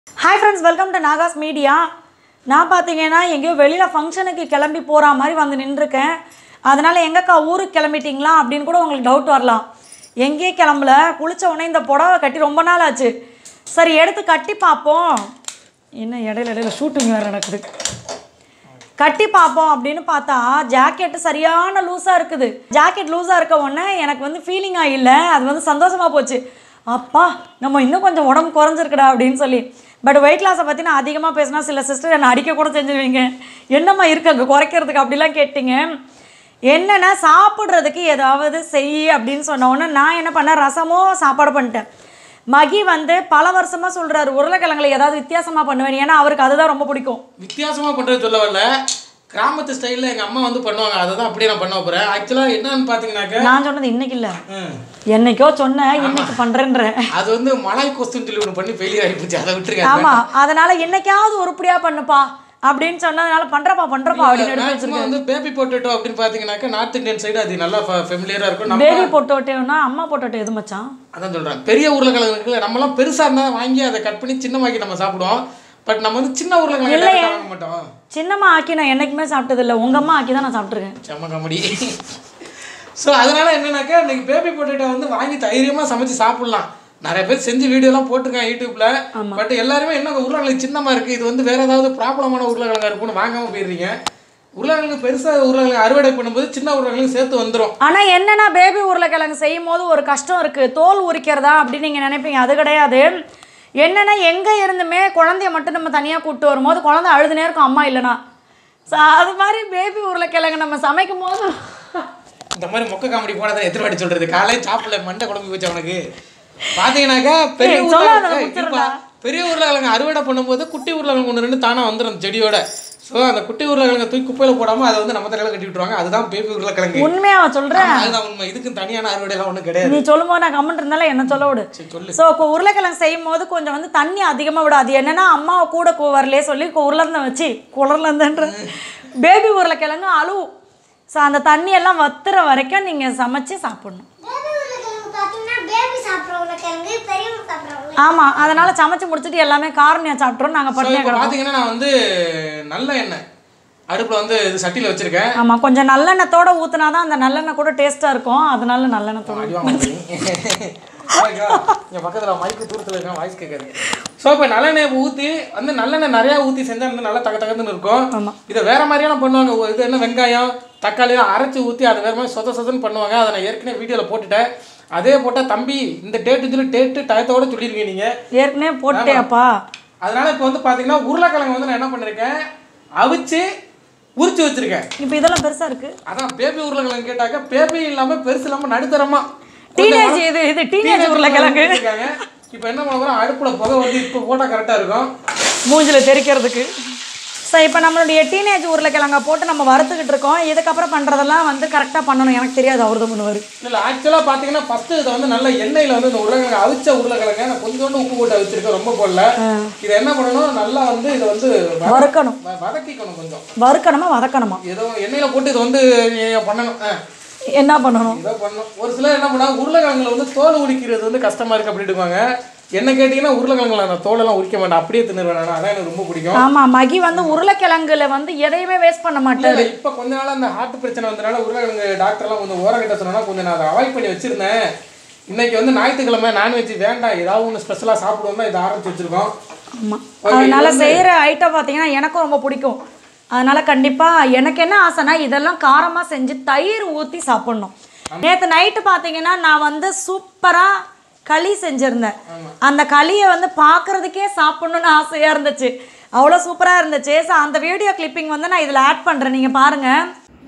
Hi friends welcome to Nagas media நான் பார்த்தீங்கன்னா எங்கேயோ வெளியில் ஃபங்க்ஷனுக்கு கிளம்பி போகிற மாதிரி வந்து நின்றுருக்கேன் அதனால் எங்கக்கா ஊருக்கு கிளம்பிட்டீங்களா அப்படின்னு கூட உங்களுக்கு டவுட் வரலாம் எங்கேயும் கிளம்பல குளிச்ச உடனே இந்த புடவை கட்டி ரொம்ப நாள் ஆச்சு சரி எடுத்து கட்டி பார்ப்போம் என்ன இடையில இடையில ஷூட்டிங் வேறு நடக்குது கட்டி பார்ப்போம் அப்படின்னு பார்த்தா ஜாக்கெட்டு சரியான லூஸாக இருக்குது ஜாக்கெட் லூஸாக இருக்க உடனே எனக்கு வந்து ஃபீலிங்காக இல்லை அது வந்து சந்தோஷமாக போச்சு அப்பா நம்ம இன்னும் கொஞ்சம் உடம்பு குறைஞ்சிருக்குடா அப்படின்னு சொல்லி பட் வெயிட் லாஸை பற்றி நான் அதிகமாக பேசினா சில சிஸ்டர் என்னை அடிக்க கூட செஞ்சுருவீங்க என்னம்மா இருக்கு அங்கே குறைக்கிறதுக்கு அப்படிலாம் கேட்டிங்க என்னென்னா சாப்பிட்றதுக்கு ஏதாவது செய் அப்படின்னு சொன்ன உடனே நான் என்ன பண்ணேன் ரசமோ சாப்பாடு பண்ணிட்டேன் மகி வந்து பல வருஷமாக சொல்கிறாரு உருளைக்கிழங்குல ஏதாவது வித்தியாசமாக பண்ணுவேன் ஏன்னா அவருக்கு அதுதான் ரொம்ப பிடிக்கும் வித்தியாசமா பண்றது சொல்ல வரல கிராமத்து ஸ்டைல்ல எங்க அம்மா வந்து பண்ணுவாங்க அதை தான் அப்படியே நான் பண்ண போறேன் ஆக்சுவலா என்னன்னு பாத்தீங்கன்னாக்க நான் சொன்னது இன்னைக்கு இல்லை ம், என்னைக்கோ சொன்னேன் இன்னைக்கு பண்றேன்றேன் அது வந்து மலாய் கொஸ்துன்னு சொல்லி ஒன்று பண்ணி ஃபெயிலியர் ஆகிப்போச்சு அதை விட்டுருங்க ஆமா அதனால என்னைக்காவது உருப்படியா பண்ணுப்பா அப்படின்னு சொன்னதுனால பண்றப்பா பண்றப்பா அப்படின்னு எடுத்து மேக்ஸிமம் வந்து பேபி பொட்டேட்டோ அப்படின்னு பாத்தீங்கன்னாக்க நார்த் இந்தியன் சைடு அது நல்லா ஃபெமிலியரா இருக்கும் நம்ம பேபி பொட்டோட்டோனா அம்மா பொட்டோட்டோ எது மச்சான் அதான் சொல்றேன் பெரிய உருளைக்கிழங்கு இருக்குல்ல நம்மலாம் பெருசா இருந்தா வாங்கி அதை கட் பண்ணி சின்னமாக்கி நம்ம சாப்பிடுவோம் பட் நம்ம வந்து சின்ன உருளைக்கிழங்கு direct ஆ வாங்க மாட்டோம் சின்னம்மா ஆக்கி நான் என்னைக்குமே சாப்பிட்டது இல்லை உங்க அம்மா ஆக்கி தான் நான் சாப்பிட்ருக்கேன் செம்ம காமெடி ஸோ அதனால என்னன்னாக்கா இன்னைக்கு பேபி பொட்டேட்டோ வந்து வாங்கி தைரியமாக சமைச்சு சாப்பிடலாம் நிறைய பேர் செஞ்சு வீடியோலாம் போட்டிருக்காங்க யூடியூப்ல பட் எல்லாருமே என்ன உருளைக்கிழங்கு சின்னமாக இருக்குது இது வந்து வேற ஏதாவது ப்ராப்ளமான உருளைக்கிழங்கா இருக்கும்னு வாங்காம போயிடுறீங்க உருளைக்கிழங்கு பெருசாக உருளைக்கிழங்கு அறுவடை பண்ணும்போது சின்ன உருளைக்கிழங்கு சேர்த்து வந்துடும் ஆனா என்னன்னா பேபி உருளைக்கிழங்கு செய்யும் போது ஒரு கஷ்டம் இருக்கு தோல் உரிக்கிறதா அப்படின்னு நீங்க நினைப்பீங்க அது கிடையாது என்னன்னா எங்க இருந்துமே குழந்தைய மட்டும் நம்ம தனியா கூப்பிட்டு வரும்போது குழந்தை அழுதுனே இருக்கும் அம்மா இல்லைனா ஸோ அது மாதிரி பேபி உருளைக்கிழங்கு நம்ம சமைக்கும் போது இந்த மாதிரி மொக்க காமெடி போனதை எதிர்வாடி சொல்றது காலையில் சாப்பிடல மண்டை குழம்பு போச்சு அவனுக்கு பார்த்தீங்கன்னாக்கா பெரிய ஏய், சொல்லாத, உருளைக்கிழங்கு முடிச்சிடுறா. இப்ப பெரிய உருளைக்கிழங்கு அறுவடை பண்ணும்போது குட்டி உருளைக்கிழங்கு ஒன்று ரெண்டு தானாக வந்துடும் அந்த செடியோட ஸோ அந்த குட்டி உருளைக்கிழங்கு தூக்கி குப்பையில் போடாமல் அதை வந்து நம்ம தலையில் கட்டி விட்டுருவாங்க அதுதான் பேபி உருளைக்கிழங்கு உண்மையா சொல்றேன் ஆமா, அதுதான் உண்மை இதுக்கு தனியான அறுவடைலாம் ஒன்றும் கிடையாது நீ சொல்லும்போது நான் கமெண்ட் இருந்தாலும் என்ன சொல்ல விடு சரி சொல்லு ஸோ உருளைக்கிழங்கு செய்யும் போது கொஞ்சம் வந்து தண்ணி அதிகமாக விடாது என்னன்னா அம்மாவை கூட கு- வரலையே சொல்லி உருளர்ந்த வச்சு குளர்லந்தன்ற பேபி உருளைக்கிழங்கு அழுவும் ஸோ அந்த தண்ணி எல்லாம் வத்துற வரைக்கும் நீங்கள் சமைச்சு சாப்பிடணும் பேபி உருளைக்கிழங்கு பார்த்தீங்கன்னா பேபி சாப்பிட்ற உருளைக்கிழங்கு பெரியவங்க சாப்பிட்ற உருளைக்கிழங்கு ஆமாம் அதனால சமைச்சு முடிச்சுட்டு எல்லாமே காரணியாக சாப்பிட்றோம் நாங்கள் ஸோ பட்டினியாக இப்போ கிடப்போம் பார்த்தீங்கன்னா நான் வந்து நல்ல எண்ணெய் அடுப்பில் வந்து இது சட்டியில் வச்சுருக்கேன் ஆமாம் கொஞ்சம் நல்லெண்ணத்தோட ஊற்றினா தான் அந்த நல்லெண்ணெய் கூட டேஸ்ட்டாக இருக்கும் அதனால நல்லெண்ணத்தோட அடி வாங்க என் பக்கத்தில் மைக்கு தூரத்தில் இருக்க வாய்ஸ் கேட்காது ஸோ இப்போ நல்லெண்ணெய் ஊற்றி வந்து நல்லெண்ணெய் நிறையா ஊற்றி செஞ்சால் வந்து நல்லா தக தகத்துன்னு இருக்கும் ஆமா. இதை வேற மாதிரியெல்லாம் பண்ணுவாங்க ஒரு இது என்ன வெங்காயம் தக்காளியெல்லாம் அரைச்சி ஊற்றி அதை வேற மாதிரி சொத சொதன்னு பண்ணுவாங்க அதை நான் ஏற்கனவே வீடியோவில் போட்டுட்டேன் அதே போட்டால் தம்பி இந்த டேட்டு சொல்லி டேட்டு டயத்தோட சொல்லியிருக்கீங்க நீங்கள் ஏற்கனவே போட்டேப்பா அதனால இப்போ வந்து பார்த்தீங்கன்னா உருளைக்கிழங்கு வந்து நான் என்ன பண்ணியிருக்கேன் அவிச்சு உரிச்சு வச்சிருக்கேன் இப்போ இதெல்லாம் பெருசாக இருக்குது அதான் பேபி உருளைக்கிழங்கு கேட்டாக்க பேபி இல்லாமல் பெருசு இல்லாமல் நடுத்தரமா டீனேஜ் இது இது டீனேஜ் உருளைக்கிழங்கு இருக்காங்க இப்போ என்ன பண்ண போகிறோம் அடுப்பில் புகை வந்து இப்போ போட்டால் கரெக்டாக இருக்கும் மூஞ்சில் தெரிக்கிறதுக்கு ஸோ இப்போ நம்மளுடைய டீனேஜ் உருளைக்கிழங்க போட்டு நம்ம வறுத்துக்கிட்டு இருக்கோம் இதுக்கப்புறம் பண்ணுறதெல்லாம் வந்து கரெக்டாக பண்ணணும் எனக்கு தெரியாது அவர் தான் பண்ணுவார் இல்லை ஆக்சுவலாக பார்த்தீங்கன்னா ஃபஸ்ட்டு இதை வந்து நல்ல எண்ணெயில் வந்து இந்த உருளைக்கிழங்கு அவிச்ச உருளைக்கிழங்க நான் கொஞ்சோண்டு உப்பு போட்டு அவிச்சிருக்கேன் ரொம்ப போடல இதை என்ன பண்ணணும் நல்லா வந்து இதை வந்து வத- வறுக்கணும் வ- வதக்கிக்கணும் கொஞ்சம் வறுக்கணுமா வதக்கணுமா ஏதோ எண்ணெயில் போட்டு இதை வந்து நீங்க பண்ணணும் ஆ என்ன பண்ணணும் இதை பண்ணணும் ஒரு சிலர் என்ன பண்ணாங்க உருளைக்கிழங்குல வந்து தோல் உரிக்கிறது வந்து கஷ்டமா இருக்கு அப்படின்ட்டுவாங்க என்ன கேட்டிங்கன்னா உருளைக்கிழங்குல அந்த தோலெல்லாம் உரிக்க மாட்டேன் அப்படியே தின்னுருவேன் நான் அதான் எனக்கு ரொம்ப பிடிக்கும் ஆமாம் மகி வந்து உருளைக்கிழங்குல வந்து எதையுமே வேஸ்ட் பண்ண மாட்டார் இல்ல, இப்ப கொஞ்ச நாளா அந்த ஹார்ட் பிரச்சனை வந்தனால உருளைக்கிழங்கு டாக்டர்லாம் கொஞ்சம் ஓரங்கட்ட சொன்னா கொஞ்சம் நான் அதை அவாய்ட் பண்ணி வச்சிருந்தேன் இன்னைக்கு வந்து ஞாயிற்றுக்கிழமை நான்வெஜ் வேண்டாம் ஏதாவது ஒன்று ஸ்பெஷலாக சாப்பிடுவோம் தான் இதை ஆரம்பிச்சு வச்சிருக்கோம் ஆமாம் அதனால செய்கிற ஐட்டம் பார்த்தீங்கன்னா எனக்கும் ரொம்ப பிடிக்கும் அதனால கண்டிப்பாக எனக்கு என்ன ஆசைனா இதெல்லாம் காரமாக செஞ்சு தயிர் ஊற்றி சாப்பிட்ணும் நேற்று நைட்டு பார்த்தீங்கன்னா நான் வந்து சூப்பராக களி செஞ்சுருந்தேன் அந்த களியை வந்து பார்க்குறதுக்கே சாப்பிட்ணுன்னு ஆசையாக இருந்துச்சு அவ்வளோ சூப்பராக இருந்துச்சு ஸோ அந்த வீடியோ கிளிப்பிங் வந்து நான் இதில் ஆட் பண்ணுறேன் நீங்கள் பாருங்கள்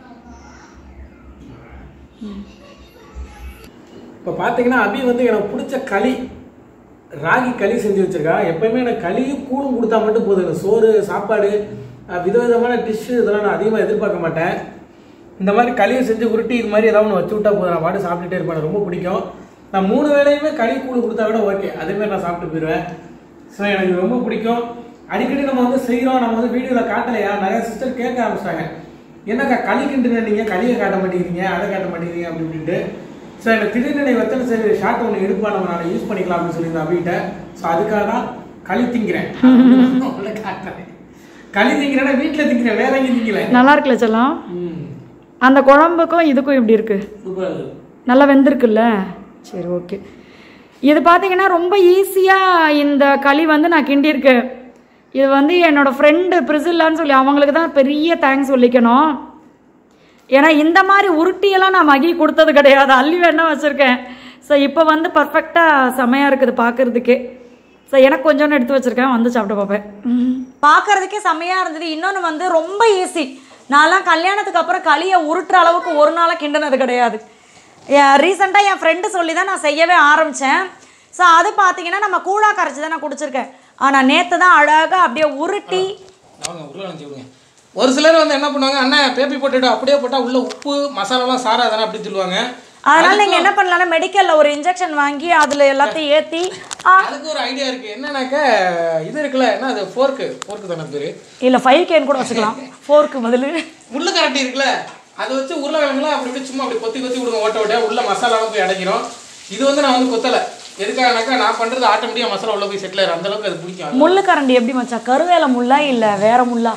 இப்போ பார்த்தீங்கன்னா அபி வந்து எனக்கு பிடிச்ச களி ராகி களி செஞ்சு வச்சிருக்கா எப்பயுமே எனக்கு களியும் கூழும் கொடுத்தா மட்டும் போதும் எனக்கு சோறு சாப்பாடு அஹ், விதவிதமான டிஷ்ஷு இதெல்லாம் நான் அதிகமாக எதிர்பார்க்க மாட்டேன் இந்த மாதிரி களியை செஞ்சு உருட்டி இது மாதிரி ஏதாவது ஒன்று வச்சு விட்டா போதும் நான் பாட்டு சாப்பிட்டுட்டே இருப்பேன் எனக்கு ரொம்ப பிடிக்கும் நான் மூணு வேளையுமே களி கூழ் கொடுத்தா கூட ஓகே அதேமாதிரி நான் சாப்பிட்டு போயிடுவேன் ஸோ எனக்கு ரொம்ப பிடிக்கும் அடிக்கடி நம்ம வந்து செய்கிறோம் நம்ம வந்து வீடியோவில் காட்டலையா நிறைய சிஸ்டர் கேட்க ஆரம்பிச்சிட்டாங்க என்னக்கா களி கிண்டுன நீங்கள் களியை காட்ட மாட்டேங்கிறீங்க அதை காட்ட மாட்டேங்கிறீங்க அப்படி இப்படின்ட்டு ஸோ எனக்கு திடீர்னு வெத்தனை சரி ஷார்ட் ஒன்று எடுப்பா நம்ம நாளை யூஸ் பண்ணிக்கலாம் அப்படின்னு சொல்லியிருந்தேன் அபிகிட்ட ஸோ அதுக்காக தான் களி திங்கிறேன் உங்களை காட்டுறேன் களி திங்கிறேன்னா வீட்டில் திங்கிறேன் வேற எங்கேயும் திங்கல நல்லா இருக்குல்ல செல்லம் ம் அந்த குழம்புக்கும் இதுக்கும் இப்படி இருக்கு சூப்பராக இருக்கு நல்லா வெந்திருக்குல்ல சரி ஓகே இது பார்த்தீங்கன்னா ரொம்ப ஈஸியாக இந்த களி வந்து நான் கிண்டியிருக்கேன் இது வந்து என்னோட ஃப்ரெண்டு பிரிசில்லான்னு சொல்லி அவங்களுக்கு தான் பெரிய தேங்க்ஸ் சொல்லிக்கணும் ஏன்னா இந்த மாதிரி உருட்டியெல்லாம் நான் மகி கொடுத்தது கிடையாது அள்ளி வேணா வச்சுருக்கேன் ஸோ இப்போ வந்து பர்ஃபெக்டாக செமையாக இருக்குது பார்க்குறதுக்கே ஸோ எனக்கு கொஞ்சோண்டு எடுத்து வச்சுருக்கேன் வந்து சாப்பிட்டு பார்ப்பேன் பார்க்குறதுக்கே செமையாக இருந்தது இன்னொன்று வந்து ரொம்ப ஈஸி நான்லாம் கல்யாணத்துக்கு அப்புறம் களியை உருட்டுற அளவுக்கு ஒரு நாளாக கிண்டினது கிடையாது ரீசெண்டாக என் ஃப்ரெண்டு சொல்லி தான் நான் செய்யவே ஆரம்பித்தேன் ஸோ அது பார்த்தீங்கன்னா நம்ம கூழா கரைச்சி தான் நான் குடிச்சிருக்கேன் ஆனால் நேற்று தான் அழகாக அப்படியே உருட்டி அவங்க உள்ள நினச்சி விடுங்க ஒரு சிலர் வந்து என்ன பண்ணுவாங்க அண்ணன் பேப்பி போட்டுட்டு அப்படியே போட்டால் உள்ள உப்பு மசாலாலாம் சாராதானே அப்படின்னு சொல்லுவாங்க அதனால் நீங்கள் என்ன பண்ணலாம்னா மெடிக்கலில் ஒரு இன்ஜெக்ஷன் வாங்கி அதில் எல்லாத்தையும் ஏற்றி அதுக்கு ஒரு ஐடியா இருக்கு என்னன்னாக்க இது இருக்குல்ல என்ன அது ஃபோர்க்கு ஃபோர்க்கு தானே பேரு இல்லை ஃபைவ் கேன் கூட வச்சுக்கலாம் ஃபோர்க்கு பதில் முள்ளு கரண்டி இருக்குல்ல அதை வச்சு உருளைக்கிழங்குல அப்படி இப்படி சும்மா அப்படி கொத்தி கொத்தி விடுங்க ஓட்ட ஓட்டையா உள்ள மசாலாவும் போய் அடைக்கிறோம் இது வந்து நான் வந்து கொத்தலை எதுக்காகனாக்கா நான் பண்றது ஆட்டோமேட்டிக்காக மசாலா உள்ள போய் செட்டில் ஆயிரும் அந்த அளவுக்கு அது பிடிக்கும் முள்ளு கரண்டி எப்படி மச்சான் கருவேல முள்ளா இல்லை வேற முள்ளா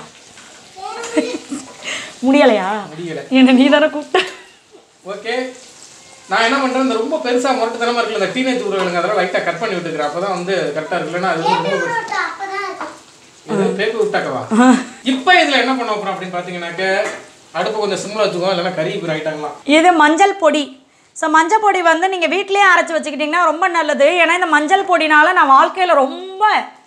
முடியலையா முடியல என்ன நீ தானே கூப்பிட்ட ஓகே நான் என்ன பண்றேன் இந்த ரொம்ப பெருசா முரட்டுத்தனமா இருக்குல்ல இந்த டீனேஜ் உருளைக்கிழங்கு அதெல்லாம் லைட்டா கட் பண்ணி விட்டுக்கிறேன் அப்பதான் வந்து கரெக்டா இருக்குல்லன்னா அது வந்து ரொம்ப பெருசு. அப்பதான் இருக்கும் இது பேக்கு விட்டாக்கவா இப்போ இதுல என்ன பண்ண போறோம் அப்படின்னு பாத்தீங்கன்னாக்க அடுப்பு கொஞ்சம் சிம்ல வச்சுக்கோ இல்லைன்னா கறி பேர் ஆயிட்டாங்களாம் இது மஞ்சள் பொடி ஸோ மஞ்சள் பொடி வந்து நீங்கள் வீட்டிலேயே அரைச்சி வச்சுக்கிட்டிங்கன்னா ரொம்ப நல்லது ஏன்னா இந்த மஞ்சள் பொடினால நான் வாழ்க்கையில் ரொம்ப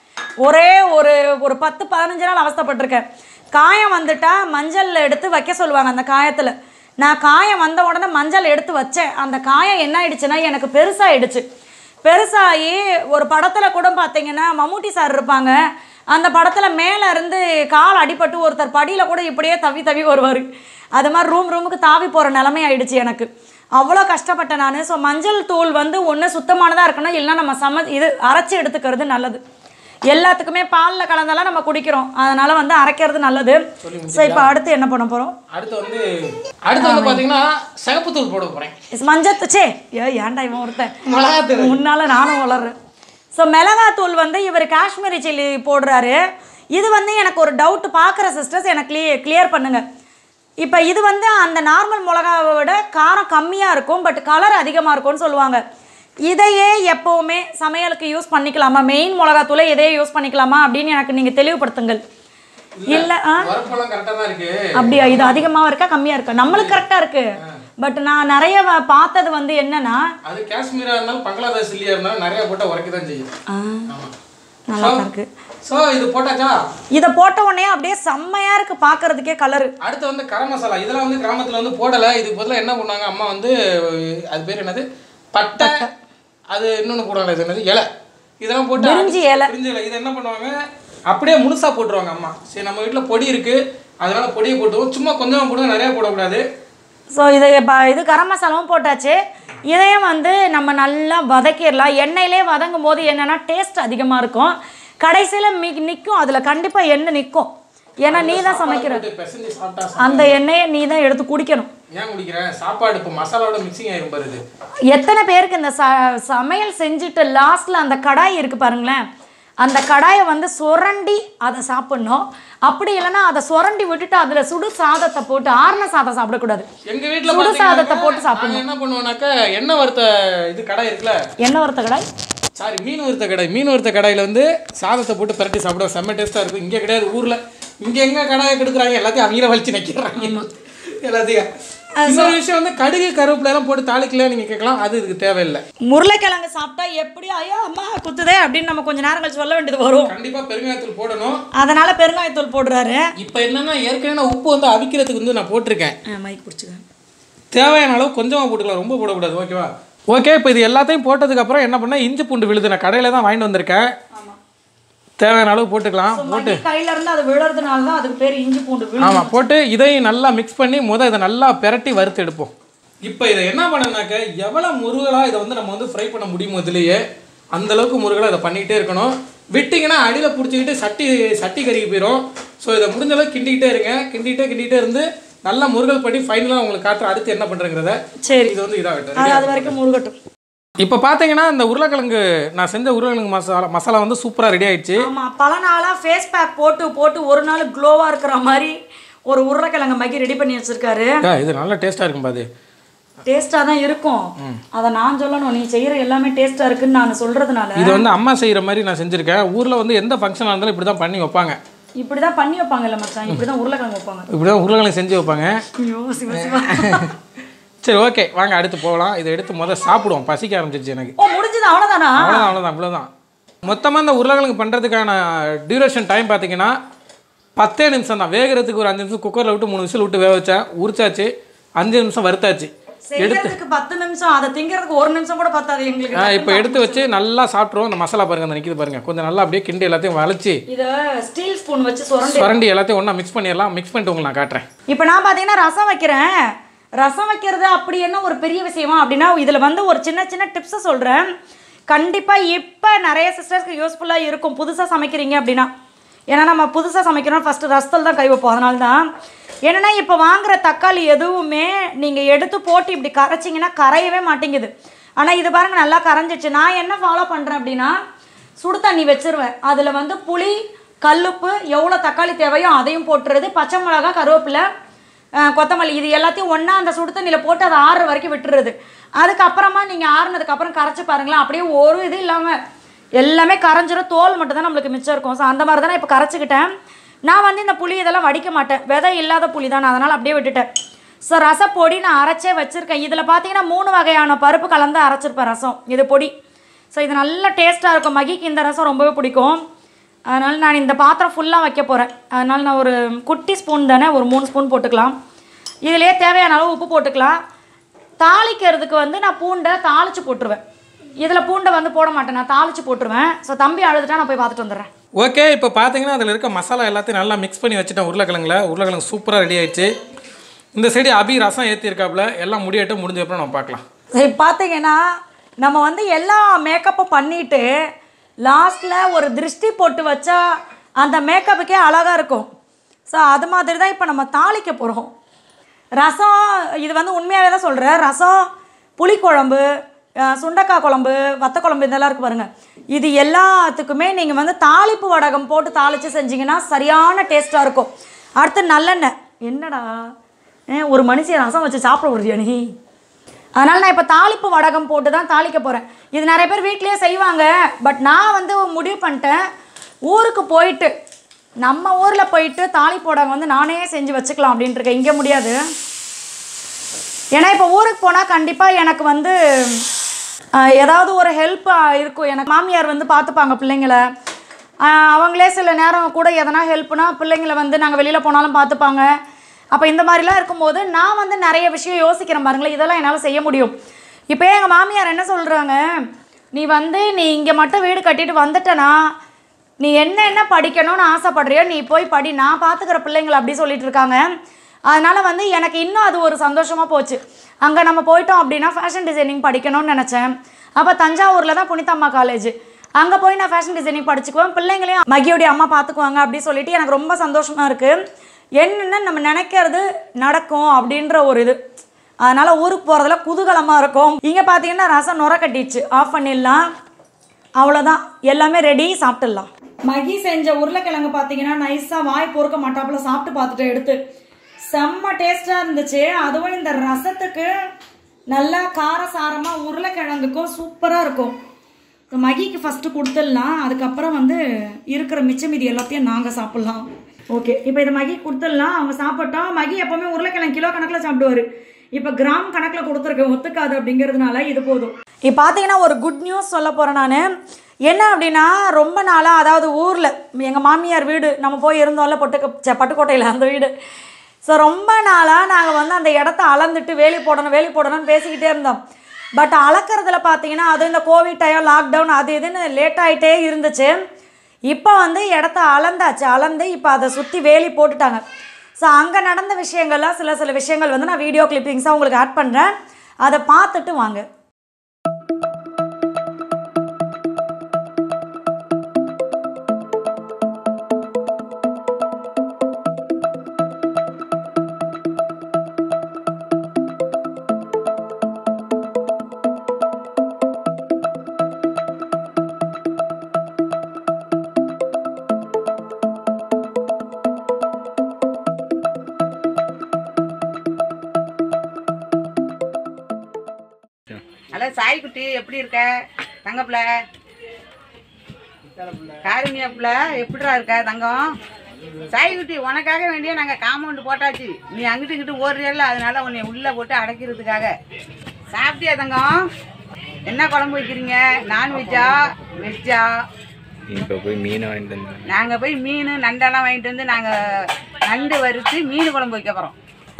ஒரே ஒரு ஒரு பத்து பதினஞ்சு நாள் அவஸ்தைப்பட்டிருக்கேன் காயம் வந்துட்டா மஞ்சள் எடுத்து வைக்க சொல்லுவாங்க அந்த காயத்தில் நான் காயம் வந்த உடனே மஞ்சள் எடுத்து வச்சேன் அந்த காயம் என்ன ஆயிடுச்சுன்னா எனக்கு பெருசாகிடுச்சு பெருசாகி ஒரு படத்தில் கூட பார்த்தீங்கன்னா மம்முட்டி சார் இருப்பாங்க அந்த படத்தில் மேலே இருந்து கால் அடிபட்டு ஒருத்தர் படியில் கூட இப்படியே தவி தவி வருவார் அது மாதிரி ரூம் ரூமுக்கு தாவி போகிற நிலைமை ஆயிடுச்சு எனக்கு அவ்வளோ கஷ்டப்பட்டேன் நான் ஸோ மஞ்சள் தூள் வந்து ஒன்று சுத்தமானதாக இருக்கணும் இல்லைன்னா நம்ம சம இது அரைச்சி எடுத்துக்கிறது நல்லது எல்லாத்துக்குமே பாலில் கலந்தாலாம் நம்ம குடிக்கிறோம் அதனால் வந்து அரைக்கிறது நல்லது ஸோ இப்போ அடுத்து என்ன பண்ண போகிறோம் அடுத்து வந்து அடுத்து வந்து பாத்தீங்கன்னா சிகப்பு தூள் போட போறேன் மஞ்சள் சே ஏ ஏன்டா இவன் ஒருத்தன் மிளகாத்தூள் முன்னால நானும் வளர்றேன் ஸோ மிளகாத்தூள் வந்து இவர் காஷ்மீரி சில்லி போடுறாரு இது வந்து எனக்கு ஒரு டவுட் பார்க்குற சிஸ்டர்ஸ் எனக்கு கிளிய கிளியர் பண்ணுங்க இப்போ இது வந்து அந்த நார்மல் மிளகாவை விட காரம் கம்மியாக இருக்கும் பட் கலர் அதிகமாக இருக்கும்னு சொல்லுவாங்க இதையே எப்போவுமே சமையலுக்கு யூஸ் பண்ணிக்கலாமா மெயின் மிளகாத்தூளை இதையே யூஸ் பண்ணிக்கலாமா அப்படின்னு எனக்கு நீங்கள் தெளிவுபடுத்துங்கள் இல்லை ஆ வரப்பெல்லாம் கரெக்டா தான் இருக்கு அப்படியா இது அதிகமாக இருக்கா கம்மியாக இருக்கா நம்மளுக்கு கரெக்டாக இருக்கு பட் நான் நிறைய வ- பார்த்தது வந்து என்னன்னா அது காஷ்மீரா இருந்தாலும் பங்களாதேஷ் இல்லையா இருந்தாலும் நிறைய போட்டா உரைக்க தான் செய்யும் ஆ, ஆமா நல்லா தான் இருக்கு ஸோ இது போட்டாச்சா இதை போட்ட உடனே அப்படியே செம்மையா இருக்கு பார்க்கறதுக்கே கலரு அடுத்து வந்து கரம் மசாலா இதெல்லாம் வந்து கிராமத்துல வந்து போடலை இதுக்கு பதிலாக என்ன பண்ணாங்க அம்மா வந்து அது பேர் என்னது பட்டை அது இன்னொன்று போடுவாங்க இது என்னது இலை இதெல்லாம் போட்டு பிரிஞ்சி இலை. பிரிஞ்சி இலை இதை என்ன பண்ணுவாங்க அப்படியே முழுசா போட்டுருவாங்க அம்மா சரி நம்ம வீட்டில் பொடி இருக்கு அதனால பொடியை போட்டுவோம் சும்மா கொஞ்சமாக போடுவோம் நிறைய போடக்கூடாது ஸோ இது இப்போ இது கரம் மசாலாவும் போட்டாச்சு இதையும் வந்து நம்ம நல்லா வதக்கிடலாம் எண்ணெயிலே வதங்கும் போது என்னன்னா டேஸ்ட் அதிகமாக இருக்கும் கடைசியில் மி நிற்கும் அதில் கண்டிப்பாக எண்ணெய் நிற்கும் ஏன்னா நீ தான் சமைக்கிற போட்டு பிசைஞ்சு சாப்பிட்டா அந்த எண்ணெயை நீ தான் எடுத்து குடிக்கணும் ஏன் குடிக்கிறேன் சாப்பாடு இப்போ மசாலாவோட மிக்சிங் ஆயிரும் பாரு இது எத்தனை பேருக்கு இந்த ச சமையல் செஞ்சுட்டு லாஸ்ட்டில் அந்த கடாய் இருக்குது பாருங்களேன் அந்த கடாயை வந்து சுரண்டி அதை சாப்பிட்ணும் அப்படி இல்லைன்னா அதை சுரண்டி விட்டுட்டு அதில் சுடு சாதத்தை போட்டு ஆறுன சாதம் சாப்பிடக்கூடாது எங்க வீட்டில் சுடு சாதத்தை போட்டு சாப்பிடணும் என்ன பண்ணுவோம்னாக்கா எண்ணெய் வறுத்த இது கடை இருக்குல்ல எண்ணெய் வறுத்த கடாய் சாரி மீன் வறுத்த கடை மீன் வறுத்த கடாயில் வந்து சாதத்தை போட்டு பிரட்டி சாப்பிடுவோம் செம்ம டேஸ்ட்டாக இருக்கும் இங்கே கிடையாது ஊரில் இங்கே எங்கே கடாயை கெடுக்குறாங்க எல்லாத்தையும் அவங்கள வலிச்சு நிற்கிறாங்க எல்லாத்தையும் இன்னொரு விஷயம் வந்து கடுகு கருவேப்பிலை எல்லாம் போட்டு தாளிக்கல நீங்கள் கேட்கலாம் அது இதுக்கு தேவையில்லை உருளைக்கிழங்கு சாப்பிட்டா எப்படி ஐயோ அம்மா குத்துதே அப்படின்னு நம்ம கொஞ்ச நேரம் கழிச்சு சொல்ல வேண்டியது வரும் கண்டிப்பாக பெருங்காயத்தூள் போடணும் அதனால பெருங்காயத்தூள் போடுறாரு இப்போ என்னன்னா ஏற்கனவே நான் உப்பு வந்து அவிக்கிறதுக்கு வந்து நான் போட்டிருக்கேன் மைக் பிடிச்சிக்க தேவையான அளவு கொஞ்சமாக போட்டுக்கலாம் ரொம்ப போடக்கூடாது ஓகேவா ஓகே இப்போ இது எல்லாத்தையும் போட்டதுக்கப்புறம் என்ன பண்ணால் இஞ்சி பூண்டு விழுது நான் கடையில் தான் வாங்கிட்டு வந்திருக்கேன் தேவையான அளவு போட்டுக்கலாம் மகி கையில இருந்து அது விழுறதுனால தான் அதுக்கு பேர் இஞ்சி பூண்டு விழு ஆமாம் போட்டு இதையும் நல்லா மிக்ஸ் பண்ணி முத இதை நல்லா பெரட்டி வறுத்து எடுப்போம் இப்போ இதை என்ன பண்ணனாக்க எவ்வளோ முருகலாக இதை வந்து நம்ம வந்து ஃப்ரை பண்ண முடியுமோ இதுலேயே அந்த அளவுக்கு முருகலாக இதை பண்ணிக்கிட்டே இருக்கணும் விட்டிங்கன்னா அடியில் பிடிச்சிக்கிட்டு சட்டி சட்டி கருகி போயிடும் ஸோ இதை முடிஞ்ச அளவுக்கு கிண்டிக்கிட்டே இருங்க கிண்டிக்கிட்டே கிண்டிக்கிட்டே இருந்து நல்லா முருகல் பண்ணி ஃபைனலாக உங்களுக்கு காட்டுற அடுத்து என்ன பண்ணுறங்கிறத சரி இது வந்து இதாகட்டும் அது அது வரைக்கும் முருகட்டும் இப்போ பார்த்தீங்கன்னா இந்த உருளைக்கிழங்கு நான் செஞ்ச உருளைக்கிழங்கு மசாலா மசாலா வந்து சூப்பராக ரெடி ஆயிடுச்சு ஆமாம் பல நாளாக ஃபேஸ் பேக் போட்டு போட்டு ஒரு நாள் க்ளோவாக இருக்கிற மாதிரி ஒரு உருளைக்கிழங்கு மகி ரெடி பண்ணி வச்சிருக்காரு அக்கா, இது நல்லா டேஸ்ட்டாக இருக்கும் பாது டேஸ்ட்டாக தான் இருக்கும் அதை நான் சொல்லணும் நீ செய்கிற எல்லாமே டேஸ்ட்டாக இருக்குன்னு நான் சொல்கிறதுனால இது வந்து அம்மா செய்கிற மாதிரி நான் செஞ்சுருக்கேன் ஊரில் வந்து எந்த ஃபங்க்ஷனாக இருந்தாலும் இப்படி தான் பண்ணி வைப்பாங்க இப்படி தான் பண்ணி வைப்பாங்கல்ல மச்சான் இப்படி தான் உருளைக்கிழங்கு வைப்பாங்க இப்படி தான் உருளைக்கிழங்கு செஞ்சு வைப்பாங்க ஐயோ சிவ சிவா சரி ஓகே வாங்க அடுத்து போகலாம் இதை எடுத்து முதல்ல சாப்பிடுவோம் பசிக்க ஆரம்பிச்சிருச்சு எனக்கு ஓ முடிஞ்சது அவ்வளோதானா அவ்வளோதான் அவ்வளோதான் அவ்வளோதான் மொத்தமாக இந்த உருளைக்கிழங்கு பண்ணுறதுக்கான டியூரேஷன் டைம் பார்த்தீங்கன்னா பத்தே நிமிஷம் தான் வேகிறதுக்கு ஒரு அஞ்சு நிமிஷம் குக்கரில் விட்டு மூணு விசில் விட்டு வேக வச்சேன் உரிச்சாச்சு அஞ்சு நிமிஷம் வறுத்தாச்சு செய்யறதுக்கு பத்து நிமிஷம் அதை திங்கிறதுக்கு ஒரு நிமிஷம் கூட பத்தாது எங்களுக்கு இப்போ எடுத்து வச்சு நல்லா சாப்பிட்ருவோம் இந்த மசாலா பாருங்க அந்த நிற்கிது பாருங்க கொஞ்சம் நல்லா அப்படியே கிண்டி எல்லாத்தையும் வளைச்சி இதை ஸ்டீல் ஸ்பூன் வச்சு சுரண்டி சுரண்டி எல்லாத்தையும் ஒன்றா மிக்ஸ் பண்ணிடலாம் மிக்ஸ் பண்ணிட்டு உங்களுக்கு நான் காட்டுறேன் இப்போ நான் பார்த்தீங்கன்னா ரசம் வைக்கிறேன் ரசம் வைக்கிறது அப்படி என்ன ஒரு பெரிய விஷயமா அப்படின்னா இதில் வந்து ஒரு சின்ன சின்ன டிப்ஸை சொல்கிறேன் கண்டிப்பாக இப்போ நிறைய சிஸ்டர்ஸ்க்கு யூஸ்ஃபுல்லாக இருக்கும் புதுசாக சமைக்கிறீங்க அப்படின்னா ஏன்னா நம்ம புதுசாக சமைக்கிறோம் ஃபஸ்ட்டு ரசத்தில் தான் கை வைப்போம் அதனால தான் என்னென்னா இப்போ வாங்குற தக்காளி எதுவுமே நீங்கள் எடுத்து போட்டு இப்படி கரைச்சிங்கன்னா கரையவே மாட்டேங்குது ஆனால் இது பாருங்க நல்லா கரைஞ்சிச்சு நான் என்ன ஃபாலோ பண்ணுறேன் அப்படின்னா சுடு தண்ணி வச்சிருவேன் அதில் வந்து புளி கல்லுப்பு எவ்வளோ தக்காளி தேவையோ அதையும் போட்டுறது பச்சை மிளகா கருவேப்பிலை அஹ், கொத்தமல்லி இது எல்லாத்தையும் ஒன்றா அந்த சுடு தண்ணியில் போட்டு அதை ஆறுற வரைக்கும் விட்டுறது அதுக்கப்புறமா நீங்கள் ஆறுனதுக்கப்புறம் கரைச்சி பாருங்களேன் அப்படியே ஒரு இது இல்லாமல் எல்லாமே கரைஞ்சிரும் தோல் மட்டும் தான் நம்மளுக்கு மிச்சம் இருக்கும் ஸோ அந்த மாதிரி தான் நான் இப்போ கரைச்சிக்கிட்டேன் நான் வந்து இந்த புளி இதெல்லாம் வடிக்க மாட்டேன் விதை இல்லாத புளி தான் நான் அதனால் அப்படியே விட்டுட்டேன் ஸோ ரசப்பொடி நான் அரைச்சே வச்சுருக்கேன் இதில் பார்த்தீங்கன்னா மூணு வகையான பருப்பு கலந்து அரைச்சிருப்பேன் ரசம் இது பொடி ஸோ இது நல்ல டேஸ்ட்டாக இருக்கும் மகிக்கு இந்த ரசம் ரொம்பவே பிடிக்கும் அதனால் நான் இந்த பாத்திரம் ஃபுல்லாக வைக்க போகிறேன் அதனால் நான் ஒரு குட்டி ஸ்பூன் தானே ஒரு மூணு ஸ்பூன் போட்டுக்கலாம் இதிலே தேவையான அளவு உப்பு போட்டுக்கலாம் தாளிக்கிறதுக்கு வந்து நான் பூண்டை தாளித்து போட்டுருவேன் இதில் பூண்டை வந்து போட மாட்டேன் நான் தாளித்து போட்டுருவேன் ஸோ தம்பி அழுதுட்டா நான் போய் பார்த்துட்டு வந்துடுறேன் ஓகே இப்போ பார்த்தீங்கன்னா அதில் இருக்க மசாலா எல்லாத்தையும் நல்லா மிக்ஸ் பண்ணி வச்சுட்டேன் உருளைக்கிழங்குல உருளைக்கிழங்கு சூப்பராக ரெடி ஆயிடுச்சு இந்த சைடு அபி ரசம் ஏற்றிருக்காப்புல எல்லாம் முடியட்டும் முடிஞ்சப்பறம் நம்ம பார்க்கலாம் சரி பார்த்தீங்கன்னா நம்ம வந்து எல்லா மேக்கப்பும் பண்ணிட்டு லாஸ்ட்டில் ஒரு திருஷ்டி போட்டு வச்சா அந்த மேக்கப்புக்கே அழகாக இருக்கும் ஸோ அது மாதிரி தான் இப்போ நம்ம தாளிக்க போகிறோம் ரசம் இது வந்து உண்மையாகவே தான் சொல்கிறேன் ரசம் புளிக்குழம்பு அஹ், சுண்டக்காய் குழம்பு வத்த குழம்பு இதெல்லாம் இருக்கு பாருங்கள் இது எல்லாத்துக்குமே நீங்கள் வந்து தாளிப்பு வடகம் போட்டு தாளித்து செஞ்சீங்கன்னா சரியான டேஸ்ட்டாக இருக்கும் அடுத்து நல்லெண்ணெய் என்னடா ஏன் ஒரு மனுஷன் ரசம் வச்சு சாப்பிட விடுறியா நீ அதனால் நான் இப்போ தாளிப்பு வடகம் போட்டு தான் தாளிக்க போகிறேன் இது நிறைய பேர் வீட்லேயே செய்வாங்க பட் நான் வந்து முடிவு பண்ணிட்டேன் ஊருக்கு போயிட்டு நம்ம ஊரில் போயிட்டு தாளிப்பு வடகம் வந்து நானே செஞ்சு வச்சுக்கலாம் அப்படின்ட்டு இருக்கேன் இங்கே முடியாது ஏன்னா இப்போ ஊருக்கு போனால் கண்டிப்பாக எனக்கு வந்து ஆஹ், ஏதாவது ஒரு ஹெல்ப் இருக்கும் எனக்கு மாமியார் வந்து பார்த்துப்பாங்க பிள்ளைங்கள ஆஹ், அவங்களே சில நேரம் கூட எதனா ஹெல்ப்னா பிள்ளைங்கள வந்து நாங்கள் வெளியில் போனாலும் பார்த்துப்பாங்க அப்போ இந்த மாதிரிலாம் இருக்கும்போது நான் வந்து நிறைய விஷயம் யோசிக்கிறேன் பாருங்களேன் இதெல்லாம் என்னால் செய்ய முடியும் இப்போ எங்கள் மாமியார் என்ன சொல்கிறாங்க நீ வந்து நீ இங்கே மட்டும் வீடு கட்டிட்டு வந்துட்டனா நீ என்ன என்ன படிக்கணும்னு ஆசைப்படுறியோ நீ போய் படி நான் பார்த்துக்கிற பிள்ளைங்களை அப்படி சொல்லிட்டு இருக்காங்க அதனால் வந்து எனக்கு இன்னும் அது ஒரு சந்தோஷமாக போச்சு அங்கே நம்ம போயிட்டோம் அப்படின்னா ஃபேஷன் டிசைனிங் படிக்கணும்னு நினச்சேன் அப்போ தஞ்சாவூரில் தான் புனிதம்மா காலேஜ் அங்கே போய் நான் ஃபேஷன் டிசைனிங் படிச்சுக்குவேன் பிள்ளைங்களையும் மகியோடைய அம்மா பார்த்துக்குவாங்க அப்படி சொல்லிட்டு எனக்கு ரொம்ப சந்தோஷமாக இருக்குது என்னென்ன நம்ம நினைக்கிறது நடக்கும் அப்படின்ற ஒரு இது அதனால் ஊருக்கு போகிறதுல குதூகலமாக இருக்கும் இங்கே பார்த்தீங்கன்னா ரசம் நுர கட்டிடுச்சு ஆஃப் பண்ணிடலாம் அவ்வளோதான் எல்லாமே ரெடி சாப்பிட்டுடலாம் மகி செஞ்ச உருளைக்கிழங்கு பார்த்தீங்கன்னா நைஸாக வாய் பொறுக்க மாட்டாப்புல சாப்பிட்டு பார்த்துட்டு எடுத்து செம்ம டேஸ்ட்டாக இருந்துச்சு அதுவும் இந்த ரசத்துக்கு நல்லா காரசாரமாக உருளைக்கிழங்குக்கும் சூப்பராக இருக்கும் இந்த மகிக்கு ஃபஸ்ட்டு கொடுத்துடலாம் அதுக்கப்புறம் வந்து இருக்கிற மிச்ச மீதி எல்லாத்தையும் நாங்கள் சாப்பிட்லாம் ஓகே இப்போ இதை மகி கொடுத்துடலாம் அவங்க சாப்பிட்டோம் மகி எப்போவுமே உருளைக்கிழங்கு கிலோ கணக்கில் சாப்பிடுவார் இப்போ கிராம் கணக்கில் கொடுத்துருக்கேன் ஒத்துக்காது அப்படிங்கிறதுனால இது போதும் இப்போ பார்த்தீங்கன்னா ஒரு குட் நியூஸ் சொல்ல போகிறேன் நான் என்ன அப்படின்னா ரொம்ப நாளாக அதாவது ஊரில் எங்கள் மாமியார் வீடு நம்ம போய் இருந்தோம்ல பொட்டு ச்சே, பட்டுக்கோட்டையில் அந்த வீடு ஸோ ரொம்ப நாளாக நாங்கள் வந்து அந்த இடத்த அளந்துட்டு வேலி போடணும் வேலி போடணும்னு பேசிக்கிட்டே இருந்தோம் பட் அளக்கிறதுல பார்த்தீங்கன்னா அது இந்த கோவிட் டைம் லாக்டவுன் அது இதுன்னு லேட் ஆகிட்டே இருந்துச்சு இப்போ வந்து இடத்த அளந்தாச்சு அளந்து இப்போ அதை சுற்றி வேலி போட்டுட்டாங்க ஸோ அங்கே நடந்த விஷயங்கள்லாம் சில சில விஷயங்கள் வந்து நான் வீடியோ கிளிப்பிங்ஸாக உங்களுக்கு ஆட் பண்ணுறேன் அதை பார்த்துட்டு வாங்க சாய்க்குட்டி எப்படி இருக்க தங்கப்பிள்ள காருண்யா பிள்ளை எப்படிடா இருக்க தங்கம் சாய்க்குட்டி உனக்காக வேண்டிய நாங்கள் காம்பவுண்டு போட்டாச்சு நீ அங்கிட்டு இங்கிட்டு ஓடுறியல்ல அதனால உன்னை உள்ளே போட்டு அடைக்கிறதுக்காக சாப்பிட்டியா தங்கம் என்ன குழம்பு வைக்கிறீங்க நான்வெஜ்ஜா வெஜ்ஜா இப்போ போய் மீனை வாங்கிட்டு வந்தேன் நாங்கள் போய் மீன் நண்டெல்லாம் வாங்கிட்டு வந்து நாங்கள் நண்டு வறுத்து மீன் குழம்பு வைக்க போகிறோம்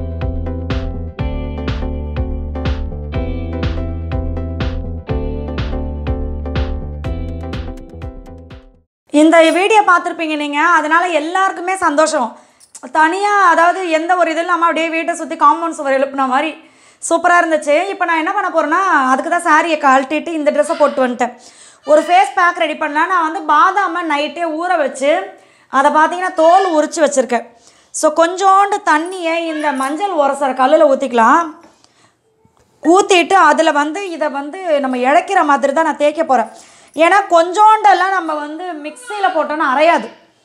இந்த வீடியோ பார்த்துருப்பீங்க நீங்கள் அதனால எல்லாருக்குமே சந்தோஷம் தனியாக அதாவது எந்த ஒரு இது இல்லாமல் அப்படியே வீட்டை சுற்றி காம்பவுண்ட் சுவர் எழுப்புன மாதிரி சூப்பராக இருந்துச்சு இப்போ நான் என்ன பண்ண போகிறேன்னா அதுக்கு தான் சாரியை கழட்டிட்டு இந்த ட்ரெஸ்ஸை போட்டு வந்துட்டேன் ஒரு ஃபேஸ் பேக் ரெடி பண்ணலாம் நான் வந்து பாதாமை நைட்டே ஊற வச்சு அதை பார்த்தீங்கன்னா தோல் உரித்து வச்சுருக்கேன் ஸோ கொஞ்சோண்டு தண்ணியை இந்த மஞ்சள் உரசுற கல்லில் ஊற்றிக்கலாம் ஊற்றிட்டு அதில் வந்து இதை வந்து நம்ம இழைக்கிற மாதிரி தான் நான் தேய்க்க போகிறேன் ஏன்னா கொஞ்சோண்டெல்லாம் நம்ம வந்து மிக்சியில் போட்டோன்னா அரையாது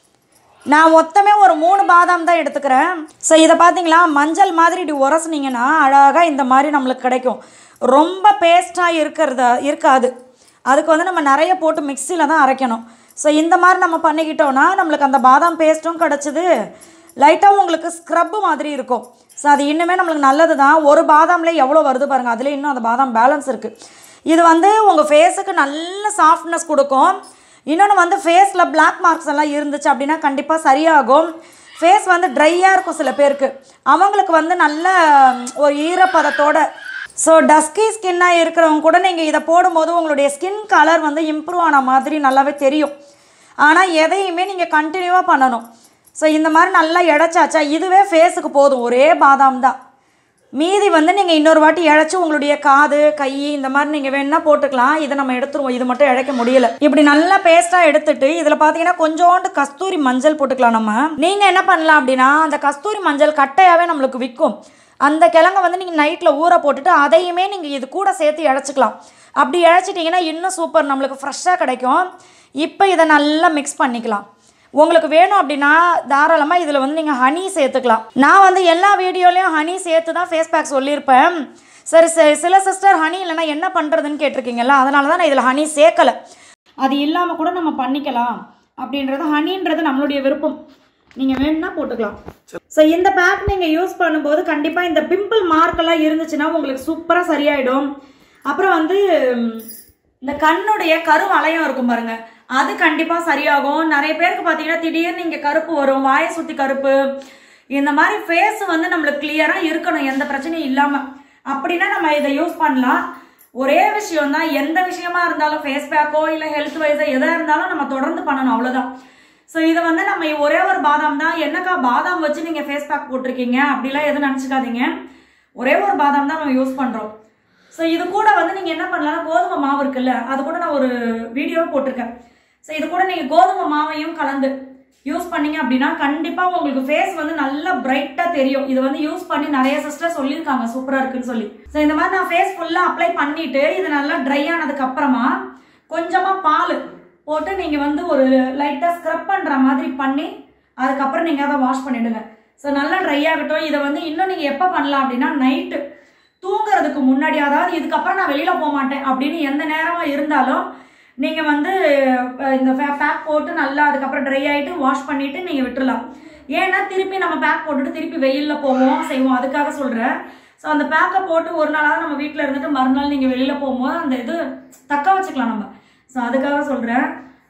நான் மொத்தமே ஒரு மூணு பாதாம் தான் எடுத்துக்கிறேன் ஸோ இதை பார்த்தீங்களா மஞ்சள் மாதிரி இப்படி உரசுனீங்கன்னா அழகாக இந்த மாதிரி நம்மளுக்கு கிடைக்கும் ரொம்ப பேஸ்ட்டாக இருக்கிறத இருக்காது அதுக்கு வந்து நம்ம நிறைய போட்டு மிக்சியில் தான் அரைக்கணும் ஸோ இந்த மாதிரி நம்ம பண்ணிக்கிட்டோன்னா நம்மளுக்கு அந்த பாதாம் பேஸ்ட்டும் கிடச்சிது லைட்டாக உங்களுக்கு ஸ்க்ரப்பு மாதிரி இருக்கும் ஸோ அது இன்னுமே நம்மளுக்கு நல்லது தான் ஒரு பாதாமில் எவ்வளோ வருது பாருங்கள் அதில் இன்னும் அந்த பாதாம் பேலன்ஸ் இருக்குது இது வந்து உங்கள் ஃபேஸுக்கு நல்ல சாஃப்ட்னஸ் கொடுக்கும் இன்னொன்று வந்து ஃபேஸில் பிளாக் மார்க்ஸ் எல்லாம் இருந்துச்சு அப்படின்னா கண்டிப்பாக சரியாகும் ஃபேஸ் வந்து ட்ரையாக இருக்கும் சில பேருக்கு அவங்களுக்கு வந்து நல்ல ம், ஒரு ஈரப்பதத்தோட ஸோ டஸ்கி ஸ்கின்னாக இருக்கிறவங்க கூட நீங்கள் இதை போடும்போது உங்களுடைய ஸ்கின் கலர் வந்து இம்ப்ரூவ் ஆன மாதிரி நல்லாவே தெரியும் ஆனால் எதையுமே நீங்கள் கண்டினியூவாக பண்ணணும் ஸோ இந்த மாதிரி நல்லா இழைச்சாச்சா இதுவே ஃபேஸுக்கு போதும் ஒரே பாதாம் தான் மீதி வந்து நீங்கள் இன்னொரு வாட்டி இழைச்சி உங்களுடைய காது கை இந்த மாதிரி நீங்கள் வேணும்னா போட்டுக்கலாம் இதை நம்ம எடுத்துருவோம் இது மட்டும் இழைக்க முடியல இப்படி நல்லா பேஸ்ட்டாக எடுத்துட்டு இதில் பார்த்தீங்கன்னா கொஞ்சோண்டு கஸ்தூரி மஞ்சள் போட்டுக்கலாம் நம்ம நீங்கள் என்ன பண்ணலாம் அப்படின்னா அந்த கஸ்தூரி மஞ்சள் கட்டையாகவே நம்மளுக்கு விற்கும் அந்த கிழங்க வந்து நீங்கள் நைட்டில் ஊற போட்டுட்டு அதையுமே நீங்கள் இது கூட சேர்த்து இழைச்சிக்கலாம் அப்படி இழைச்சிட்டிங்கன்னா இன்னும் சூப்பர் நம்மளுக்கு ஃப்ரெஷ்ஷாக கிடைக்கும் இப்போ இதை நல்லா மிக்ஸ் பண்ணிக்கலாம் உங்களுக்கு வேணும் அப்படின்னா தாராளமாக இதில் வந்து நீங்கள் ஹனி சேர்த்துக்கலாம் நான் வந்து எல்லா வீடியோலையும் ஹனி சேர்த்து தான் ஃபேஸ் பேக் சொல்லியிருப்பேன் சரி சரி சில சிஸ்டர் ஹனி இல்லைன்னா என்ன பண்ணுறதுன்னு கேட்டிருக்கீங்கல்ல அதனால தான் நான் இதில் ஹனி சேர்க்கலை அது இல்லாமல் கூட நம்ம பண்ணிக்கலாம் அப்படின்றது ஹனின்றது நம்மளுடைய விருப்பம் நீங்கள் வேணும்னா போட்டுக்கலாம் ஸோ இந்த பேக் நீங்கள் யூஸ் பண்ணும்போது கண்டிப்பாக இந்த பிம்பிள் மார்க்கெல்லாம் இருந்துச்சுன்னா உங்களுக்கு சூப்பராக சரியாயிடும் அப்புறம் வந்து ம், இந்த கண்ணுடைய கரு வளையம் இருக்கும் பாருங்க அது கண்டிப்பா சரியாகும் நிறைய பேருக்கு பாத்தீங்கன்னா திடீர்னு இங்க கருப்பு வரும் வாயை சுத்தி கருப்பு இந்த மாதிரி ஃபேஸ் வந்து நம்மளுக்கு கிளியரா இருக்கணும் எந்த பிரச்சனையும் இல்லாம அப்படின்னா நம்ம இதை யூஸ் பண்ணலாம் ஒரே விஷயம் தான் எந்த விஷயமா இருந்தாலும் ஃபேஸ் பேக்கோ இல்ல ஹெல்த் வைஸோ எதா இருந்தாலும் நம்ம தொடர்ந்து பண்ணணும் அவ்வளவுதான் ஸோ இதை வந்து நம்ம ஒரே ஒரு பாதாம் தான் என்னக்கா பாதாம் வச்சு நீங்க ஃபேஸ் பேக் போட்டிருக்கீங்க அப்படிலாம் எதுவும் நினச்சிக்காதீங்க ஒரே ஒரு பாதாம் தான் நம்ம யூஸ் பண்றோம் ஸோ இது கூட வந்து நீங்கள் என்ன பண்ணலாம் கோதுமை மாவு இருக்குல்ல அது கூட நான் ஒரு வீடியோ போட்டிருக்கேன் ஸோ இது கூட நீங்கள் கோதுமை மாவையும் கலந்து யூஸ் பண்ணீங்க அப்படின்னா கண்டிப்பாக உங்களுக்கு ஃபேஸ் வந்து நல்லா பிரைட்டாக தெரியும் இது வந்து யூஸ் பண்ணி நிறைய சிஸ்டர் சொல்லியிருக்காங்க சூப்பராக இருக்குன்னு சொல்லி ஸோ இந்த மாதிரி நான் ஃபேஸ் ஃபுல்லாக அப்ளை பண்ணிட்டு இது நல்லா ட்ரை ஆனதுக்கு அப்புறமா கொஞ்சமாக பால் போட்டு நீங்கள் வந்து ஒரு லைட்டாக ஸ்க்ரப் பண்ணுற மாதிரி பண்ணி அதுக்கப்புறம் நீங்கள் அதை வாஷ் பண்ணிடுங்க ஸோ நல்லா ட்ரை ஆகட்டும் இதை வந்து இன்னும் நீங்கள் எப்போ பண்ணலாம் அப்படின்னா நைட்டு தூங்குறதுக்கு முன்னாடி அதாவது இதுக்கப்புறம் நான் வெளியில போக மாட்டேன் அப்படின்னு எந்த நேரமும் இருந்தாலும் நீங்க வந்து அஹ், இந்த பேக் போட்டு நல்லா அதுக்கப்புறம் ட்ரை ஆயிட்டு வாஷ் பண்ணிட்டு நீங்க விட்டுறலாம் ஏன்னா திருப்பி நம்ம பேக் போட்டுட்டு திருப்பி வெயில்ல போவோம் செய்வோம் அதுக்காக சொல்றேன் ஸோ அந்த பேக்கை போட்டு ஒரு நாளாவது நம்ம வீட்டில் இருந்துட்டு மறுநாள் நீங்கள் வெளியில் போகும்போது அந்த இது தக்க வச்சுக்கலாம் நம்ம ஸோ அதுக்காக சொல்கிறேன்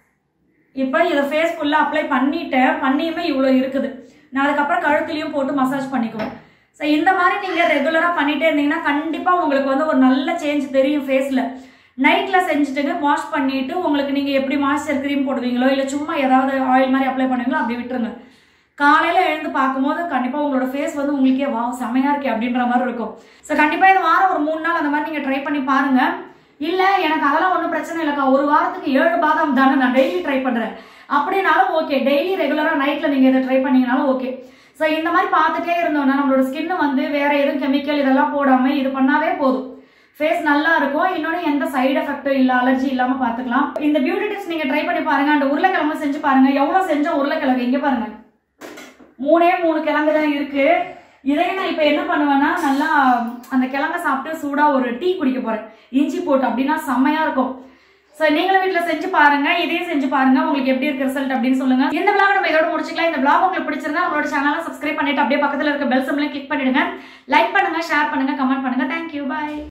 இப்போ இதை ஃபேஸ் ஃபுல்லாக அப்ளை பண்ணிட்டேன் பண்ணியுமே இவ்வளோ இருக்குது நான் அதுக்கப்புறம் கழுத்துலையும் போட்டு மசாஜ் பண்ணிக்குவேன் ஸோ இந்த மாதிரி நீங்கள் ரெகுலராக பண்ணிட்டே இருந்தீங்கன்னா கண்டிப்பாக உங்களுக்கு வந்து ஒரு நல்ல சேஞ்ச் தெரியும் ஃபேஸில் நைட்டில் செஞ்சுட்டுங்க வாஷ் பண்ணிட்டு உங்களுக்கு நீங்கள் எப்படி மாய்ஸ்சர் க்ரீம் போடுவீங்களோ இல்லை சும்மா ஏதாவது ஆயில் மாதிரி அப்ளை பண்ணுவீங்களோ அப்படி விட்டுருங்க காலையில் எழுந்து பார்க்கும்போது கண்டிப்பாக உங்களோட ஃபேஸ் வந்து உங்களுக்கே வா செமையாக இருக்கே அப்படின்ற மாதிரி இருக்கும் ஸோ கண்டிப்பாக இந்த வாரம் ஒரு மூணு நாள் அந்த மாதிரி நீங்கள் ட்ரை பண்ணி பாருங்க இல்லை எனக்கு அதெல்லாம் ஒன்றும் பிரச்சனை இல்லைக்கா ஒரு வாரத்துக்கு ஏழு பாதாம் தானே நான் டெய்லி ட்ரை பண்ணுறேன் அப்படின்னாலும் ஓகே டெய்லி ரெகுலராக நைட்டில் நீங்கள் இதை ட்ரை பண்ணீங்கனாலும் ஓகே ஸோ இந்த மாதிரி பார்த்துட்டே இருந்தோம்னா நம்மளோட ஸ்கின் வந்து வேற எதுவும் கெமிக்கல் இதெல்லாம் போடாமல் இது பண்ணாவே போதும் ஃபேஸ் நல்லா இருக்கும் இன்னொன்று எந்த சைடு எஃபெக்ட்டும் இல்லை அலர்ஜி இல்லாமல் பார்த்துக்கலாம் இந்த பியூட்டி டிப்ஸ் நீங்கள் ட்ரை பண்ணி பாருங்க அந்த உருளைக்கிழங்கு செஞ்சு பாருங்க எவ்வளோ செஞ்ச உருளைக்கிழங்கு இங்கே பாருங்க மூணே மூணு கிழங்கு தான் இருக்கு இதே நான் இப்போ என்ன பண்ணுவேன்னா நல்லா அந்த கிழங்க சாப்பிட்டு சூடாக ஒரு டீ குடிக்க போகிறேன் இஞ்சி போட்டு அப்படின்னா செம்மையாக இருக்கும் ஸோ நீங்களும் வீட்டில் செஞ்சு பாருங்க இதையும் செஞ்சு பாருங்க உங்களுக்கு எப்படி இருக்கு ரிசல்ட் அப்படின்னு சொல்லுங்க இந்த vlog நம்ம இதோட முடிச்சுக்கலாம் இந்த vlog உங்களுக்கு பிடிச்சிருந்தா உங்களோட சேனலை சப்ஸ்கிரைப் பண்ணிட்டு அப்படியே பக்கத்தில் இருக்க பெல் சிம்லையும் கிளிக் பண்ணிடுங்க லைக் பண்ணுங்க ஷேர் பண்ணுங்க கமெண்ட் பண்ணுங்க தேங்க்யூ பாய்